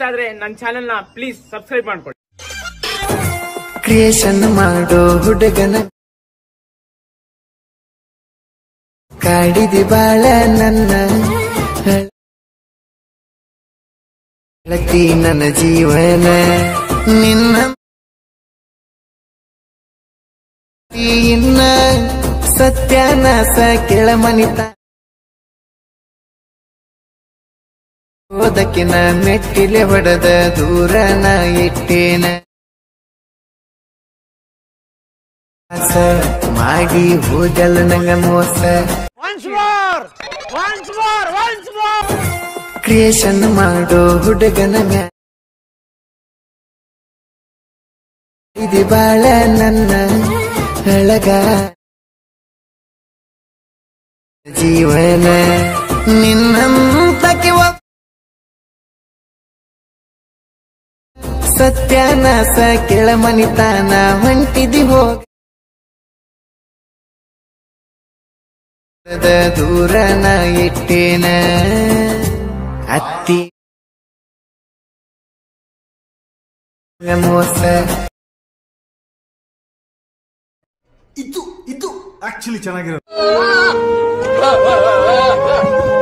ಆದ್ರೆ ನನ್ನ ಚಾನೆಲ್ ನ ಪ್ಲೀಸ್ ಸಬ್ಸ್ಕ್ರೈಬ್ ಮಾಡ್ಕೊಳ್ಳಿ ಕ್ರಿಯೇಷನ್ ಮಾಡೋ ಹುಡುಗನ ಕಾಡಿದಿ ಬಾಳ ನನ್ನ ಲತಿ ನನ್ನ ಜೀವನ ನಿನ್ನ ಇನ್ನ ಸತ್ಯಾನಾಸ ಕೆಳಮನಿತ ಓದಕ್ಕಿನ ಮೆಟ್ಟಿಲೆ ಹೊಡೆದ ದೂರನ ಇಟ್ಟೇನ ಆಸ ಮಾಡಿ ಹೋಗಲ್ಲ ನಂಗ ಮೋಸ ಕ್ರಿಯೇಷನ್ ಮಾಡೋ ಹುಡುಗನ ಮ್ಯಾ ಇದು ಬಾಳ ನನ್ನ ಅಳಗ ಜೀವನ ನಿನ್ನಂತಕ್ಕೆ ಒ- ಸತ್ಯಾನಾಸ ಕೆಳಮನಿತಾನ ಹೊಂಟಿದಿ ಹೋಗ ದೂರನ ಇಟ್ಟೇನ ಅತ್ತಿ ಮೋಸ ಇದು ಇದು ಆಕ್ಚುಲಿ ಚೆನ್ನಾಗಿರೋದು